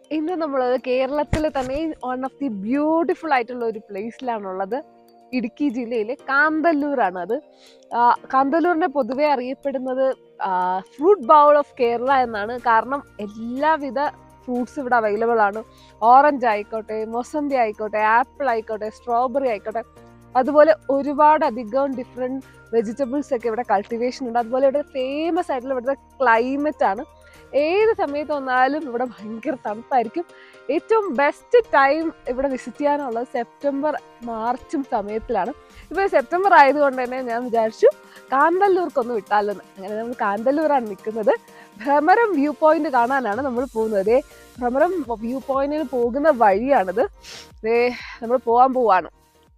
ഇന്ന് നമ്മൾ കേരളത്തിലെ തന്നെ വൺ ഓഫ് ദി ബ്യൂട്ടിഫുൾ ആയിട്ടുള്ള ഒരു പ്ലേസിലാണുള്ളത് ഇടുക്കി ജില്ലയിലെ കാന്തല്ലൂരാണ് അത് ആ, കാന്തല്ലൂരിനെ പൊതുവെ അറിയപ്പെടുന്നത് ഫ്രൂട്ട് ബൗൾ ഓഫ് കേരള എന്നാണ് കാരണം എല്ലാവിധ ഫ്രൂട്ട്സ് ഇവിടെ അവൈലബിൾ ആണ് ഓറഞ്ച് ആയിക്കോട്ടെ മൊസമ്പി ആയിക്കോട്ടെ ആപ്പിൾ ആയിക്കോട്ടെ സ്ട്രോബെറി ആയിക്കോട്ടെ അതുപോലെ ഒരുപാട് അധികം ഡിഫറെൻറ്റ് വെജിറ്റബിൾസ് ഒക്കെ ഇവിടെ കൾട്ടിവേഷൻ ഉണ്ട് അതുപോലെ ഇവിടെ ഫേമസ് ആയിട്ടുള്ള ഇവിടുത്തെ ക്ലൈമറ്റ് ആണ് ഏത് സമയത്ത് വന്നാലും ഇവിടെ ഭയങ്കര തണുപ്പായിരിക്കും ഏറ്റവും ബെസ്റ്റ് ടൈം ഇവിടെ വിസിറ്റ് ചെയ്യാനുള്ളത് സെപ്റ്റംബർ മാർച്ചും സമയത്തിലാണ് ഇപ്പോൾ സെപ്റ്റംബർ ആയതുകൊണ്ട് തന്നെ ഞാൻ വിചാരിച്ചു കാന്തല്ലൂർക്കൊന്ന് വിട്ടാലെന്ന് അങ്ങനെ നമ്മൾ കാന്തല്ലൂരാണ് നിൽക്കുന്നത് ഭ്രമരം വ്യൂ പോയിന്റ് കാണാനാണ് നമ്മൾ പോകുന്നത് ദേ ഭ്രമരം വ്യൂ പോയിന്റിന് പോകുന്ന വഴിയാണിത് ദേ നമ്മൾ പോകാൻ പോവാണ്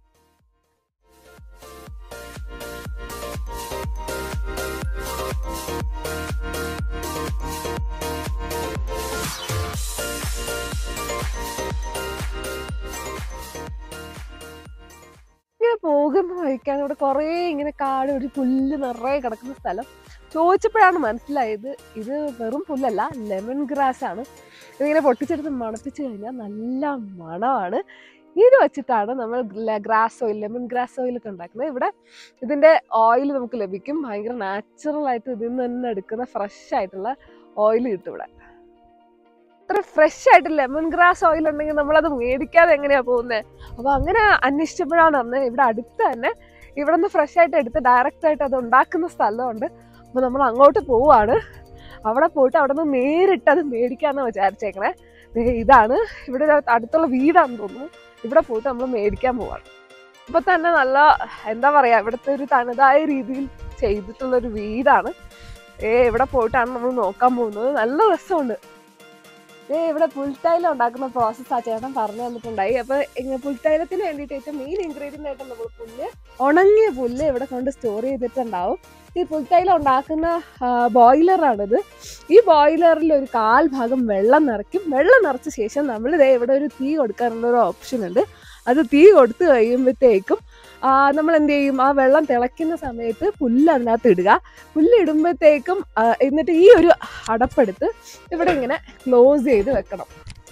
ഇങ്ങനെ പോകുന്ന വഴിക്കാണ് ഇവിടെ കുറേ ഇങ്ങനെ കാട് ഒരു പുല്ല് നിറയെ കിടക്കുന്ന സ്ഥലം ചോദിച്ചപ്പോഴാണ് മനസ്സിലായത് ഇത് വെറും പുല്ലല്ല ലെമൺ ഗ്രാസ് ആണ് ഇതിങ്ങനെ പൊട്ടിച്ചെടുത്ത് മണപ്പിച്ച് കഴിഞ്ഞാൽ നല്ല മണമാണ് ഇത് വെച്ചിട്ടാണ് നമ്മൾ grass oil lemon grass oil ഒക്കെ ഉണ്ടാക്കുന്നത് ഇവിടെ ഇതിൻ്റെ ഓയിൽ നമുക്ക് ലഭിക്കും ഭയങ്കര നാച്ചുറൽ ആയിട്ട് ഇതിൽ നിന്ന് തന്നെ എടുക്കുന്ന ഫ്രഷ് ആയിട്ടുള്ള ഓയിൽ കിട്ടും ഇവിടെ ഇത്ര ഫ്രഷ് ആയിട്ട് ലെമൺ ഗ്രാസ് ഓയിൽ ഉണ്ടെങ്കിൽ നമ്മളത് മേടിക്കാതെ എങ്ങനെയാ പോകുന്നത് അപ്പോൾ അങ്ങനെ അന്വേഷിച്ചപ്പോഴാണ് അന്ന് ഇവിടെ അടുത്ത് തന്നെ ഇവിടെ നിന്ന് ഫ്രഷ് ആയിട്ട് എടുത്ത് ഡയറക്റ്റ് ആയിട്ട് അത് ഉണ്ടാക്കുന്ന സ്ഥലമുണ്ട് അപ്പോൾ നമ്മൾ അങ്ങോട്ട് പോവാണ് അവിടെ പോയിട്ട് അവിടെ നിന്ന് നേരിട്ട് അത് മേടിക്കാമെന്ന് വിചാരിച്ചേക്കണേ ദേ ഇതാണ് ഇവിടെ ഒരു അടുത്തുള്ള വീടാണെന്ന് തോന്നുന്നു ഇവിടെ പോയിട്ട് നമ്മൾ മേടിക്കാൻ പോവാണ് ഇപ്പൊ തന്നെ നല്ല എന്താ പറയാ ഇവിടുത്തെ ഒരു തനതായ രീതിയിൽ ചെയ്തിട്ടുള്ള ഒരു വീടാണ് ഏ ഇവിടെ പോയിട്ടാണ് നമ്മൾ നോക്കാൻ പോകുന്നത് നല്ല രസമുണ്ട് ഏ ഇവിടെ പുൽത്തൈലം ഉണ്ടാക്കുന്ന പ്രോസസ്സ് ആ ചേട്ടൻ പറഞ്ഞു തന്നിട്ടുണ്ടായി അപ്പൊ ഇങ്ങനെ പുൽത്തൈലത്തിന് വേണ്ടിയിട്ട് ഏറ്റവും മെയിൻ ഇൻഗ്രീഡിയൻ്റ് ആയിട്ട് നമ്മൾ പുല്ല് ഉണങ്ങിയ പുല്ല് ഇവിടെ കൊണ്ട് സ്റ്റോർ ചെയ്തിട്ടുണ്ടാവും ഈ പുൽത്തൈലം ഉണ്ടാക്കുന്ന ബോയിലറാണിത് ഈ ബോയിലറിൽ ഒരു കാൽ ഭാഗം വെള്ളം നിറയ്ക്കും വെള്ളം നിറച്ച ശേഷം നമ്മൾ ദേ ഇവിടെ ഒരു തീ കൊടുക്കാനുള്ള ഒരു ഓപ്ഷൻ ഉണ്ട് അത് തീ കൊടുത്തു കഴിയുമ്പോഴത്തേക്കും നമ്മൾ എന്ത് ചെയ്യും ആ വെള്ളം തിളയ്ക്കുന്ന സമയത്ത് പുല്ല് അതിനകത്ത് ഇടുക പുല്ല് ഇടുമ്പോഴത്തേക്കും ആ, എന്നിട്ട് ഈ ഒരു അടപ്പെടുത്ത് ഇവിടെ ഇങ്ങനെ ക്ലോസ് ചെയ്ത് വെക്കണം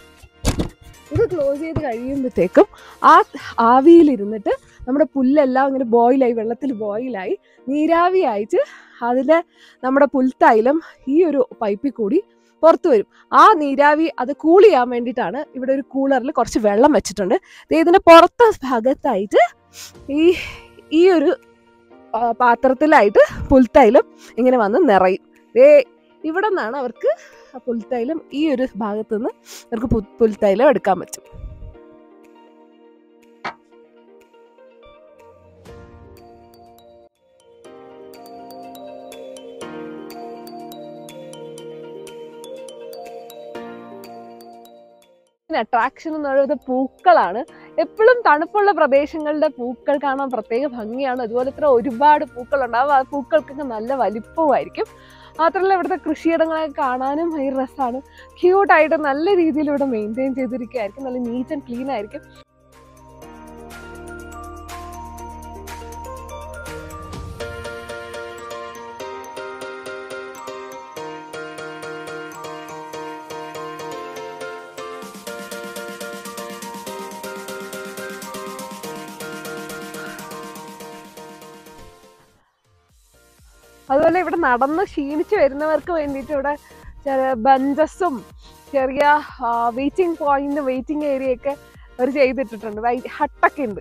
ഇത് ക്ലോസ് ചെയ്ത് കഴിയുമ്പോഴത്തേക്കും ആ ആവിയിലിരുന്നിട്ട് നമ്മുടെ പുല്ലെല്ലാം ഇങ്ങനെ ബോയിലായി വെള്ളത്തിൽ ബോയിലായി നീരാവി അയച്ച് അതിൻ്റെ നമ്മുടെ പുൽത്തൈലം ഈ ഒരു പൈപ്പിൽ കൂടി പുറത്തു വരും ആ നീരാവി അത് കൂൾ ചെയ്യാൻ വേണ്ടിയിട്ടാണ് ഇവിടെ ഒരു കൂളറിൽ കുറച്ച് വെള്ളം വെച്ചിട്ടുണ്ട് ദേ ഇതിന്റെ പുറത്തെ ഭാഗത്തായിട്ട് ഈ ഈ ഒരു ആ, പാത്രത്തിലായിട്ട് പുൽത്തൈലം ഇങ്ങനെ വന്ന് നിറയും ദേ ഇവിടെ നിന്നാണ് അവർക്ക് ആ പുൽത്തൈലം ഈ ഒരു ഭാഗത്തു നിന്ന് അവർക്ക് പു- പുൽത്തൈലം എടുക്കാൻ പറ്റും അട്രാക്ഷൻ എന്ന് പറയുന്നത് പൂക്കളാണ് എപ്പോഴും തണുപ്പുള്ള പ്രദേശങ്ങളുടെ പൂക്കൾ കാണാൻ പ്രത്യേക ഭംഗിയാണ് അതുപോലെ തന്നെ ഒരുപാട് പൂക്കളുണ്ടാവും ആ പൂക്കൾക്കൊക്കെ നല്ല വലിപ്പമായിരിക്കും മാത്രമല്ല ഇവിടുത്തെ കൃഷിയിടങ്ങളൊക്കെ കാണാനും ഭയങ്കര രസമാണ് ക്യൂട്ടായിട്ട് നല്ല രീതിയിൽ ഇവിടെ മെയിൻറ്റെയിൻ ചെയ്തിരിക്കുകയായിരിക്കും നല്ല നീറ്റ് ആൻഡ് ക്ലീൻ ആയിരിക്കും അതുപോലെ ഇവിടെ നടന്ന് ക്ഷീണിച്ച് വരുന്നവർക്ക് വേണ്ടിയിട്ട് ഇവിടെ ചെറിയ ബഞ്ചസും ചെറിയ വെയിറ്റിംഗ് പോയിന്റ് വെയിറ്റിംഗ് ഏരിയ ഒക്കെ അവർ ചെയ്തിട്ടിട്ടുണ്ട് വൈ- ഹട്ടൊക്കെ ഉണ്ട്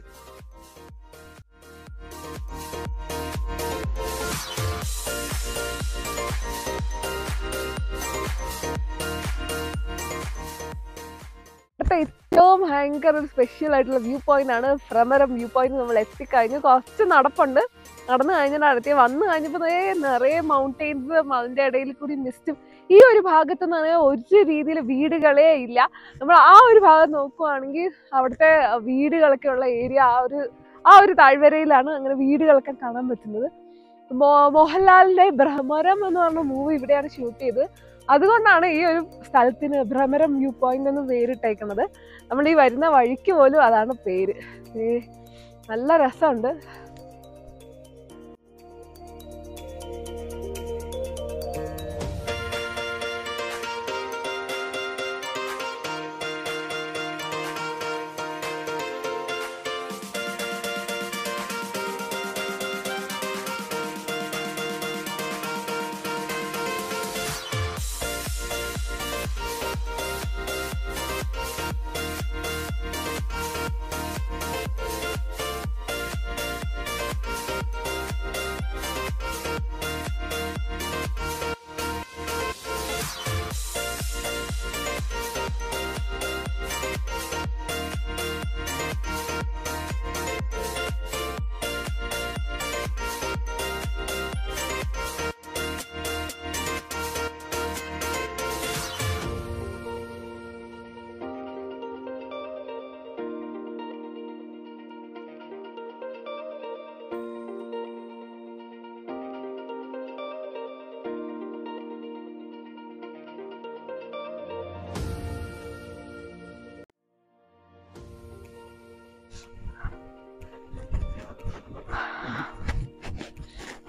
ഇവിടുത്തെ ഏറ്റവും ഭയങ്കര ഒരു സ്പെഷ്യൽ ആയിട്ടുള്ള വ്യൂ പോയിന്റ് ആണ് ഭ്രമരം വ്യൂ പോയിന്റ് നമ്മൾ എത്തിക്കഴിഞ്ഞു കുറച്ച് നടപ്പുണ്ട് നടന്നു കഴിഞ്ഞിട്ട് അടുത്ത് വന്നു കഴിഞ്ഞപ്പോൾ ദേ നിറയെ മൗണ്ടെയിൻസും അതിന്റെ ഇടയിൽ കൂടി മിസ്റ്റും ഈ ഒരു ഭാഗത്ത് എന്ന് പറഞ്ഞാൽ ഒരു രീതിയിൽ വീടുകളേ ഇല്ല നമ്മൾ ആ ഒരു ഭാഗം നോക്കുവാണെങ്കിൽ അവിടുത്തെ വീടുകളൊക്കെ ഉള്ള ഏരിയ ആ ഒരു ആ ഒരു താഴ്വരയിലാണ് അങ്ങനെ വീടുകളൊക്കെ കാണാൻ പറ്റുന്നത് മോ മോഹൻലാലിന്റെ ഭ്രമരം എന്ന് പറഞ്ഞ മൂവി ഇവിടെയാണ് ഷൂട്ട് ചെയ്തത് അതുകൊണ്ടാണ് ഈ ഒരു സ്ഥലത്തിന് ഭ്രമരം വ്യൂ പോയിന്റ് എന്ന് പേരിട്ടേക്കുന്നത് നമ്മൾ ഈ വരുന്ന വഴിക്ക് പോലും അതാണ് പേര് ഏ, നല്ല രസമുണ്ട്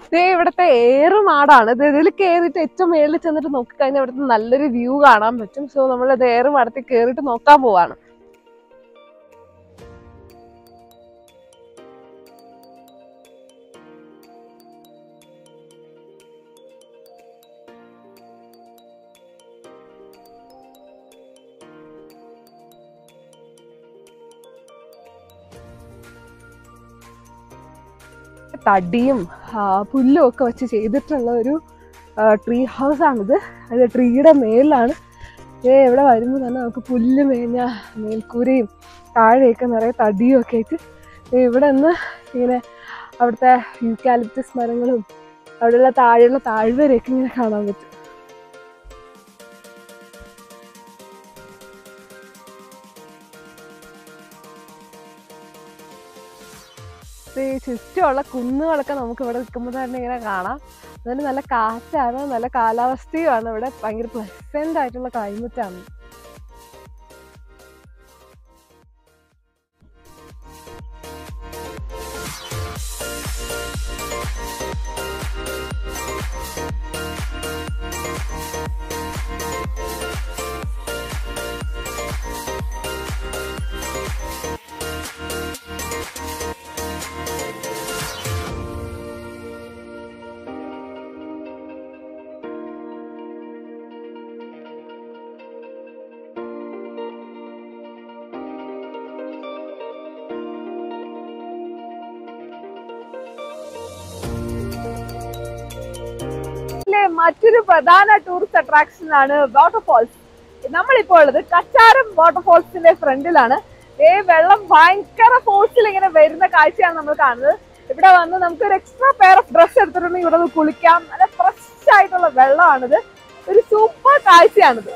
ദേ ഇവിടുത്തെ ഏറുമാടാണ് ഇത് ഇതിൽ കയറിയിട്ട് ഏറ്റവും മേളിൽ ചെന്നിട്ട് നോക്കിക്കഴിഞ്ഞാൽ ഇവിടുത്തെ നല്ലൊരു വ്യൂ കാണാൻ പറ്റും സോ നമ്മൾ ഇത് ഏറുമാടത്തിൽ കയറിയിട്ട് നോക്കാൻ പോവാണ് തടിയും ആ, പുല്ലും ഒക്കെ വെച്ച് ചെയ്തിട്ടുള്ള ഒരു ട്രീ ഹൗസ് ആണിത് അത് ട്രീയുടെ മേളിലാണ് ഏ ഇവിടെ വരുമ്പോൾ തന്നെ നമുക്ക് പുല്ല് മേഞ്ഞ മേൽക്കൂരയും താഴെയൊക്കെ നിറയെ തടിയും ഒക്കെ ആയിട്ട് ദേ ഇവിടെ നിന്ന് ഇങ്ങനെ അവിടുത്തെ യൂക്കാലിപ്റ്റസ് മരങ്ങളും അവിടെയുള്ള താഴെയുള്ള താഴ്വരയൊക്കെ ഇങ്ങനെ കാണാൻ പറ്റും ഈ ചുറ്റുമുള്ള കുന്നുകളൊക്കെ നമുക്ക് ഇവിടെ നിൽക്കുമ്പോൾ തന്നെ ഇങ്ങനെ കാണാം അതുകൊണ്ട് നല്ല കാറ്റാണ് നല്ല കാലാവസ്ഥയുമാണ് ഇവിടെ ഭയങ്കര പ്ലസന്റ് ആയിട്ടുള്ള ക്ലൈമറ്റ് ആണ് ിലെ മറ്റൊരു പ്രധാന ടൂറിസ്റ്റ് അട്രാക്ഷൻ ആണ് വാട്ടർഫോൾസ് നമ്മളിപ്പോൾ ഉള്ളത് കച്ചാരം വാട്ടർഫോൾസിന്റെ ഫ്രണ്ടിലാണ് ഏ വെള്ളം ഭയങ്കര ഫോഴ്സിൽ ഇങ്ങനെ വരുന്ന കാഴ്ചയാണ് നമ്മൾ കാണുന്നത് ഇവിടെ വന്ന് നമുക്ക് ഒരു എക്സ്ട്രാ പെയർ ഓഫ് ഡ്രസ് എടുത്തിട്ടുണ്ടെങ്കിൽ ഇവിടെ നിന്ന് കുളിക്കാം നല്ല ഫ്രഷ് ആയിട്ടുള്ള വെള്ളമാണിത് ഒരു സൂപ്പർ കാഴ്ചയാണിത്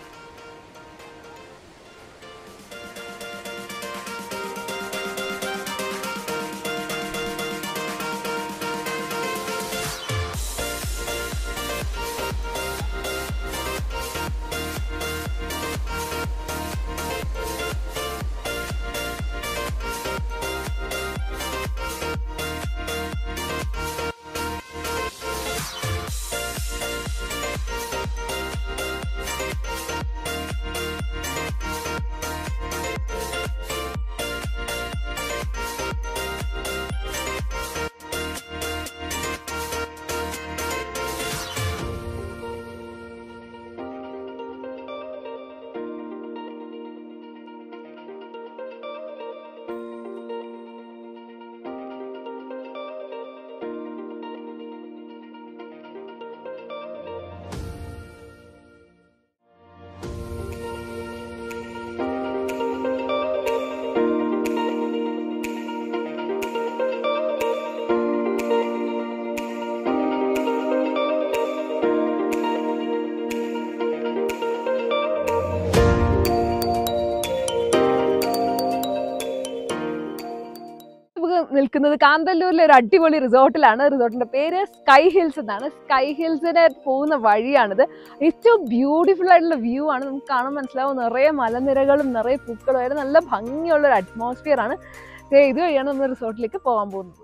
നമുക്ക് നിൽക്കുന്നത് കാന്തല്ലൂരിലെ ഒരു അടിപൊളി റിസോർട്ടിലാണ് റിസോർട്ടിന്റെ പേര് സ്കൈ ഹിൽസ് എന്നാണ് സ്കൈ ഹിൽസിന് പോകുന്ന വഴിയാണിത് ഏറ്റവും ബ്യൂട്ടിഫുൾ ആയിട്ടുള്ള വ്യൂ ആണ് നമുക്ക് കാണാൻ മനസ്സിലാവും നിറയെ മലനിരകളും നിറയെ പൂക്കളും ആയിട്ട് നല്ല ഭംഗിയുള്ള ഒരു അറ്റ്മോസ്ഫിയർ ആണ് ദേ ഇത് വഴിയാണ് നമ്മൾ റിസോർട്ടിലേക്ക് പോകാൻ പോകുന്നത്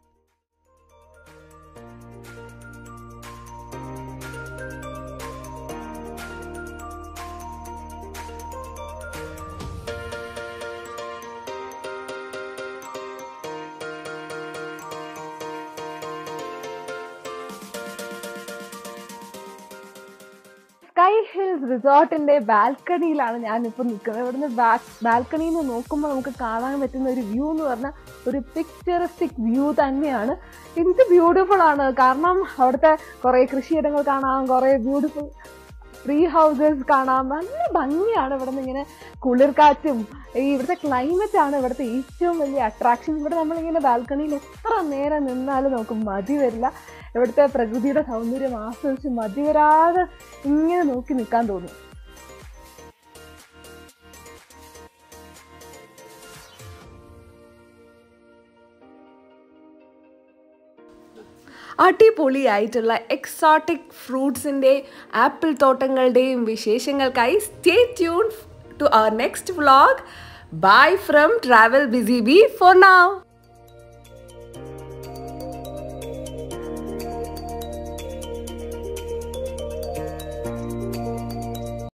സ്കൈ ഹിൽസ് റിസോർട്ടിന്റെ ബാൽക്കണിയിലാണ് ഞാനിപ്പോൾ നിൽക്കുന്നത് ഇവിടുന്ന് ബാൽക്കണിയിൽ നിന്ന് നോക്കുമ്പോൾ നമുക്ക് കാണാൻ പറ്റുന്ന ഒരു വ്യൂ എന്ന് പറഞ്ഞാൽ ഒരു പിക്ചറിസ്റ്റിക് വ്യൂ തന്നെയാണ് ഇത് ബ്യൂട്ടിഫുൾ ആണ് കാരണം അവിടുത്തെ കുറേ കൃഷിയിടങ്ങൾ കാണാം കുറേ ബ്യൂട്ടിഫുൾ ട്രീ ഹൗസസ് കാണാം നല്ല ഭംഗിയാണ് ഇവിടെ നിന്ന് ഇങ്ങനെ കുളിർക്കാറ്റും ഈ ഇവിടുത്തെ ക്ലൈമറ്റ് ആണ് ഇവിടുത്തെ ഏറ്റവും വലിയ അട്രാക്ഷൻ ഇവിടെ നമ്മളിങ്ങനെ ബാൽക്കണിയിൽ എത്ര നേരം നിന്നാലും നമുക്ക് മതി വരില്ല ഇവിടുത്തെ പ്രകൃതിയുടെ സൗന്ദര്യം ആസ്വദിച്ച് മതി വരാതെ ഇങ്ങനെ നോക്കി നിൽക്കാൻ തോന്നും അടിപൊളിയായിട്ടുള്ള എക്സോട്ടിക് ഫ്രൂട്ട്സിൻ്റെ ആപ്പിൾ തോട്ടങ്ങളുടെയും വിശേഷങ്ങൾക്കായി stay tune to our next vlog bye from travel busy bee for നാവ്